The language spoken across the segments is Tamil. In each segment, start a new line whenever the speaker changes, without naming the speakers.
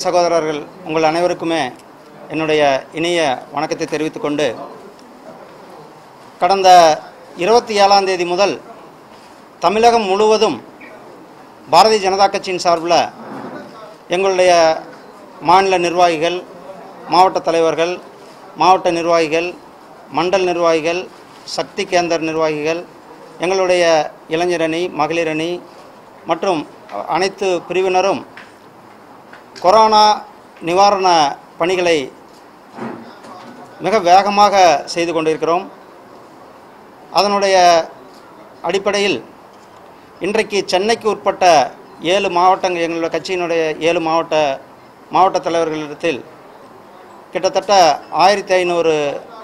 சகோதரர்கள் உங்கள் அனைவருக்குமே என்னுடைய இனிய வணக்கத்தை தெரிவித்துக் கொண்டு கடந்த இருபத்தி ஏழாம் தேதி முதல் தமிழகம் முழுவதும் பாரதிய ஜனதா கட்சியின் சார்பில் எங்களுடைய மாநில நிர்வாகிகள் மாவட்ட தலைவர்கள் மாவட்ட நிர்வாகிகள் மண்டல் நிர்வாகிகள் சக்தி கேந்தர் நிர்வாகிகள் எங்களுடைய இளைஞர் அணி மகளிர் அணி மற்றும் அனைத்து பிரிவினரும் கொரோனா நிவாரண பணிகளை மிக வேகமாக செய்து கொண்டிருக்கிறோம் அதனுடைய அடிப்படையில் இன்றைக்கு சென்னைக்கு உட்பட்ட ஏழு மாவட்டங்கள் எங்களுடைய கட்சியினுடைய ஏழு மாவட்ட மாவட்ட தலைவர்களிடத்தில் கிட்டத்தட்ட ஆயிரத்தி ஐநூறு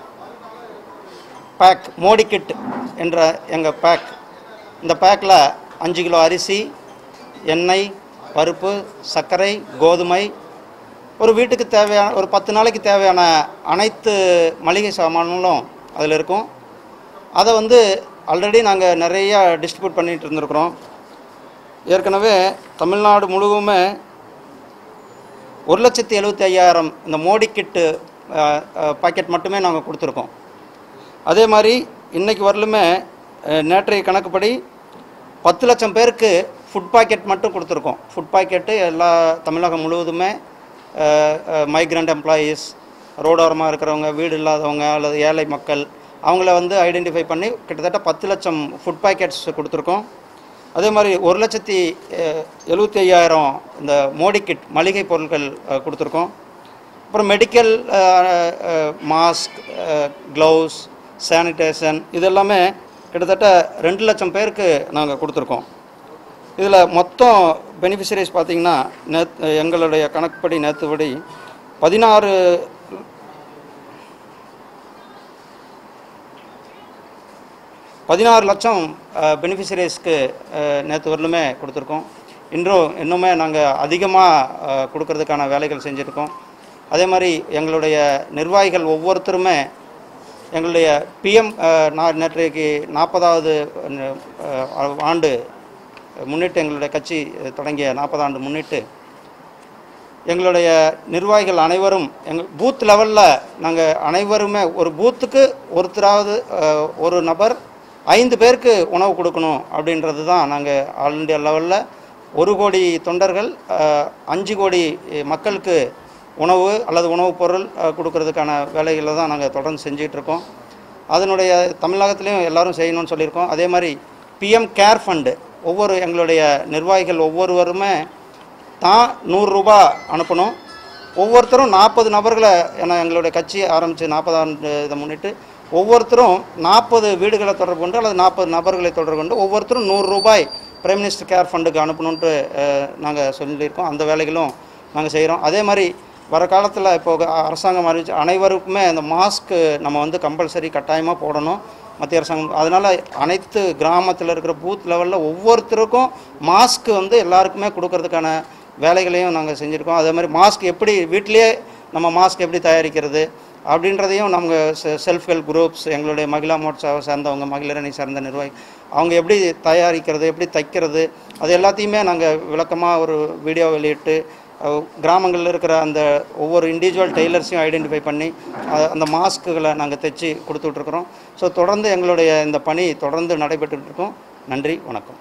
பேக் மோடி கிட் என்ற எங்கள் பேக் இந்த பேக்கில் அஞ்சு கிலோ அரிசி எண்ணெய் பருப்பு சர்க்கரை கோதுமை ஒரு வீட்டுக்கு தேவையான ஒரு பத்து நாளைக்கு தேவையான அனைத்து மளிகை சாமான்களும் அதில் இருக்கும் அதை வந்து ஆல்ரெடி நாங்கள் நிறைய டிஸ்ட்ரிபியூட் பண்ணிகிட்டு இருந்திருக்கிறோம் ஏற்கனவே தமிழ்நாடு முழுவதுமே ஒரு லட்சத்தி எழுபத்தி ஐயாயிரம் இந்த மோடி கிட்டு பாக்கெட் மட்டுமே நாங்கள் கொடுத்துருக்கோம் அதே மாதிரி இன்றைக்கி வரலுமே அஹ், நேற்றைய கணக்குப்படி பத்து லட்சம் பேருக்கு ஃபுட் பாக்கெட் மட்டும் கொடுத்துருக்கோம் ஃபுட் பாக்கெட்டு எல்லா தமிழகம் முழுவதுமே மைக்ரண்ட் எம்ப்ளாயீஸ் ரோடோரமாக இருக்கிறவங்க வீடு இல்லாதவங்க அல்லது ஏழை மக்கள் அவங்கள வந்து ஐடென்டிஃபை பண்ணி கிட்டத்தட்ட பத்து லட்சம் ஃபுட் பாக்கெட்ஸ் கொடுத்துருக்கோம் அதே மாதிரி ஒரு லட்சத்தி அஹ், எழுபத்தி ஐயாயிரம் இந்த மோடி கிட் மளிகை பொருட்கள் அஹ், கொடுத்துருக்கோம் அப்புறம் மெடிக்கல் மாஸ்க் க்ளவுஸ் சானிடேஷன் இது எல்லாமே கிட்டத்தட்ட ரெண்டு லட்சம் பேருக்கு நாங்கள் கொடுத்துருக்கோம் இதில் மொத்தம் பெனிஃபிஷரிஸ் பார்த்தீங்கன்னா நேத் எங்களுடைய கணக்குப்படி நேற்றுப்படி பதினாறு பதினாறு லட்சம் பெனிஃபிஷரிஸ்க்கு நேற்று வரலுமே கொடுத்துருக்கோம் இன்றும் இன்னுமே நாங்கள் அதிகமாக கொடுக்கறதுக்கான வேலைகள் செஞ்சுருக்கோம் அதே மாதிரி எங்களுடைய நிர்வாகிகள் ஒவ்வொருத்தருமே எங்களுடைய பிஎம் நான் நேற்றைக்கு நாற்பதாவது ஆண்டு முன்னிட்டு எங்களுடைய கட்சி தொடங்கிய நாற்பது ஆண்டு முன்னிட்டு எங்களுடைய நிர்வாகிகள் அனைவரும் எங்கள் பூத் லெவலில் நாங்கள் அனைவருமே ஒரு பூத்துக்கு ஒருத்தராவது அஹ், ஒரு நபர் ஐந்து பேருக்கு உணவு கொடுக்கணும் அப்படின்றது தான் நாங்கள் ஆல் இண்டியா லெவலில் ஒரு கோடி தொண்டர்கள் அஹ், அஞ்சு கோடி மக்களுக்கு உணவு அல்லது உணவுப் பொருள் அஹ், கொடுக்கறதுக்கான வேலைகளை தான் நாங்கள் தொடர்ந்து செஞ்சுட்டு இருக்கோம் அதனுடைய தமிழகத்துலேயும் எல்லாரும் செய்யணும்னு சொல்லியிருக்கோம் அதே மாதிரி பிஎம் கேர் ஃபண்டு ஒவ்வொரு எங்களுடைய நிர்வாகிகள் ஒவ்வொருவருமே தான் நூறுரூபா அனுப்பணும் ஒவ்வொருத்தரும் நாற்பது நபர்களை ஏன்னா எங்களுடைய கட்சி ஆரம்பித்து நாற்பதாண்டு இதை முன்னிட்டு ஒவ்வொருத்தரும் நாற்பது வீடுகளை தொடர்பு கொண்டு அல்லது நாற்பது நபர்களை தொடர்பு கொண்டு ஒவ்வொருத்தரும் நூறு ரூபாய் பிரைம் மினிஸ்டர் கேர் ஃபண்டுக்கு அனுப்பணுன்ட்டு நாங்கள் சொல்லியிருக்கோம் அந்த வேலைகளும் நாங்கள் செய்கிறோம் அதே மாதிரி வர காலத்தில் இப்போ அரசாங்கம் அறிவிச்சு அனைவருக்குமே இந்த மாஸ்க்கு நம்ம வந்து கம்பல்சரி கட்டாயமாக போடணும் மத்திய அரசாங்கம் அதனால் அனைத்து கிராமத்தில் இருக்கிற பூத் லெவலில் ஒவ்வொருத்தருக்கும் மாஸ்க் வந்து எல்லாருக்குமே கொடுக்கறதுக்கான வேலைகளையும் நாங்கள் செஞ்சுருக்கோம் அதே மாதிரி மாஸ்க் எப்படி வீட்டிலேயே நம்ம மாஸ்க் எப்படி தயாரிக்கிறது அப்படின்றதையும் நம்ம செல்ஃப் ஹெல்ப் குரூப்ஸ் எங்களுடைய மகிழா மோட்சாவை சார்ந்தவங்க மகளிரணி சார்ந்த நிர்வாகி அவங்க எப்படி தயாரிக்கிறது எப்படி தைக்கிறது அது எல்லாத்தையுமே நாங்கள் விளக்கமாக ஒரு வீடியோ வெளியிட்டு அஹ், கிராமங்களில் இருக்கிற அந்த ஒவ்வொரு இண்டிவிஜுவல் டெய்லர்ஸையும் ஐடென்டிஃபை பண்ணி அஹ், அந்த மாஸ்க்குகளை நாங்கள் தைச்சி கொடுத்துட்ருக்குறோம் ஸோ தொடர்ந்து எங்களுடைய இந்த பணி தொடர்ந்து நடைபெற்றுட்டு இருக்கோம் நன்றி வணக்கம்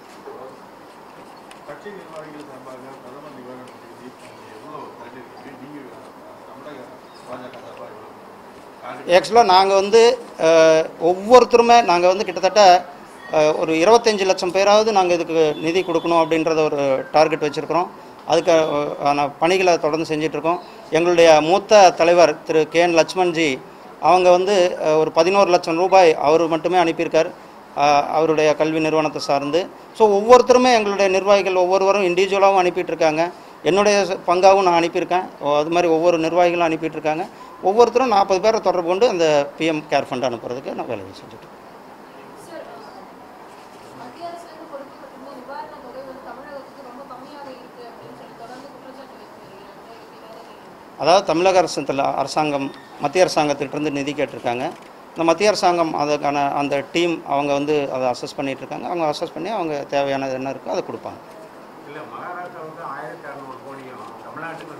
கட்சி நிர்வாகிகள் சார்பாக பிரதமர் நிவாரண நிதி எவ்வளோ திரட்டிருக்கு நீங்கள் தமிழக பாஜக சார்பாக எவ்வளோ
ஆக்சுவலாக நாங்கள் வந்து அஹ், ஒவ்வொருத்தருமே நாங்கள் வந்து கிட்டத்தட்ட அஹ், ஒரு இருபத்தஞ்சி லட்சம் பேராவது நாங்கள் இதுக்கு நிதி கொடுக்கணும் அப்படின்றத ஒரு டார்கெட் வச்சுருக்கிறோம் அதுக்கு அஹ், ஆன பணிகளை தொடர்ந்து செஞ்சிட்ருக்கோம் எங்களுடைய மூத்த தலைவர் திரு கே என் லட்சுமண்ஜி அவங்க வந்து அஹ், ஒரு பதினோரு லட்சம் ரூபாய் அவர் மட்டுமே அனுப்பியிருக்கார் அஹ், அவருடைய கல்வி நிறுவனத்தை சார்ந்து ஸோ ஒவ்வொருத்தருமே எங்களுடைய நிர்வாகிகள் ஒவ்வொருவரும் இண்டிவிஜுவலாகவும் அனுப்பிட்டு இருக்காங்க என்னுடைய ச- பங்காகவும் நான் அனுப்பியிருக்கேன் ஓ, அது மாதிரி ஒவ்வொரு நிர்வாகிகளும் அனுப்பிட்டு இருக்காங்க ஒவ்வொருத்தரும் நாற்பது பேரை தொடர்பு கொண்டு அந்த பிஎம் கேர் ஃபண்ட் அனுப்புறதுக்கு நான் வேலையை செஞ்சுட்டு இருக்கேன்.
சார் மத்திய அரசுலேருந்து கொடுக்கப்பட்டிருந்த நிவாரண தொகை வந்து தமிழகத்துக்கு ரொம்ப கம்மியாக இருக்கு அப்படின்னு சொல்லி தொடர்ந்து குற்றச்சாட்டு வைத்து வருகிறாங்க இதுக்கு ஏதாவது நீங்க
அதாவது தமிழக அரசத்தில் அரசாங்கம் மத்திய அரசாங்கத்திட்டிருந்து நிதி கேட்டிருக்காங்க இந்த மத்திய அரசாங்கம் அதுக்கான அந்த டீம் அவங்க வந்து அதை அசஸ் பண்ணிட்டு இருக்காங்க அவங்க அசஸ் பண்ணி அவங்க தேவையானது என்ன இருக்கோ அதை கொடுப்பாங்க
இல்லை மகாராஷ்டிராவுக்கு ஆயிரத்தி அறநூறு கோடியும் தமிழ்நாட்டுக்கு வெறும் ஐநூறு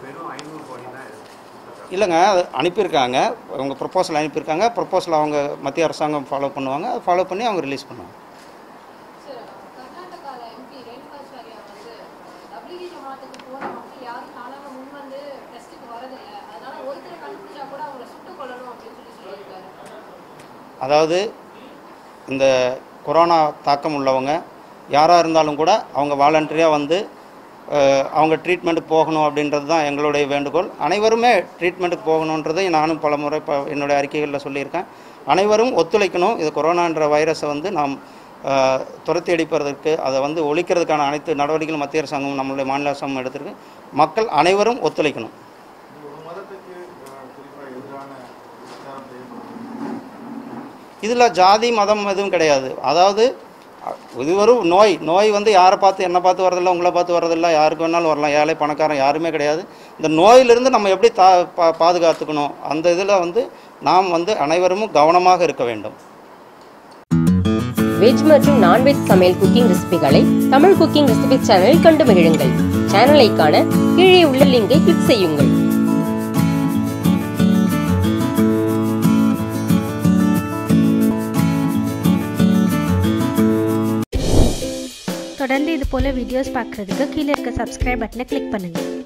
வெளியூர் போனீங்கன்னா
இல்லைங்க அது அனுப்பியிருக்காங்க அவங்க ப்ரொப்போசல் அனுப்பியிருக்காங்க ப்ரொப்போசல் அவங்க மத்திய அரசாங்கம் ஃபாலோ பண்ணுவாங்க அதை ஃபாலோ பண்ணி அவங்க ரிலீஸ் பண்ணுவாங்க
சார் கர்நாடகால எம்பி ரேணுகாச்சாரியா வந்து தப்லீகி ஜமாத்துக்கு போன மக்கள் யாரும் தானாக முன் வந்து டெஸ்ட்டுக்கு வரதில்லை அதனால ஒருத்தரை கண்டுபிடிச்சா கூட அவங்கள சுட்டுக் கொல்லணும் அப்படின்னு சொல்லி சொல்லியிருக்காரு
அதாவது இந்த கொரோனா தாக்கம் உள்ளவங்க யாராக இருந்தாலும் கூட அவங்க வாலண்டரியாக வந்து அஹ், அவங்க ட்ரீட்மெண்ட் போகணும் அப்படின்றது தான் எங்களுடைய வேண்டுகோள் அனைவருமே ட்ரீட்மெண்ட்டுக்கு போகணுன்றதை நானும் பல முறை ப என்னுடைய அறிக்கைகளில் சொல்லியிருக்கேன் அனைவரும் ஒத்துழைக்கணும் இது கொரோனான்ற வைரஸை வந்து நாம் அஹ், துரத்தி அடிப்பதற்கு அதை வந்து ஒழிக்கிறதுக்கான அனைத்து நடவடிக்கைகளும் மத்திய அரசாங்கம் நம்மளுடைய மாநில அரசாங்கம் எடுத்திருக்கு மக்கள் அனைவரும் ஒத்துழைக்கணும்
இந்த ஒரு மதத்துக்கு குறிப்பாக எதிரான பிரச்சாரம் செய்யப்படுது
இதில் ஜாதி மதம் எதுவும் கிடையாது அதாவது அ, இது ஒரு நோய் நோய் வந்து யாரை பார்த்து என்னை பார்த்து வரதில்ல உங்களை பார்த்து வரதில்ல யாருக்கு வேணாலும் வரலாம் ஏழை பணக்காரன் யாருமே கிடையாது இந்த நோயிலிருந்து நம்ம எப்படி தா பா பாதுகாத்துக்கணும் அந்த இதில் வந்து நாம் வந்து அனைவரும் கவனமாக இருக்க வேண்டும்
வெஜ் மற்றும் நான்வெஜ் சமையல் குக்கிங் ரெசிபிகளை தமிழ் குக்கிங் ரெசிபி சேனலில் கண்டு மகிழுங்கள் சேனலை காண கீழே உள்ள லிங்கை கிளிக் செய்யுங்கள்
தொடர்ந்து இது போல் வீடியோஸ் பார்க்குறதுக்கு கீழே இருக்க சப்ஸ்கிரைப் பட்டனை கிளிக் பண்ணுங்கள்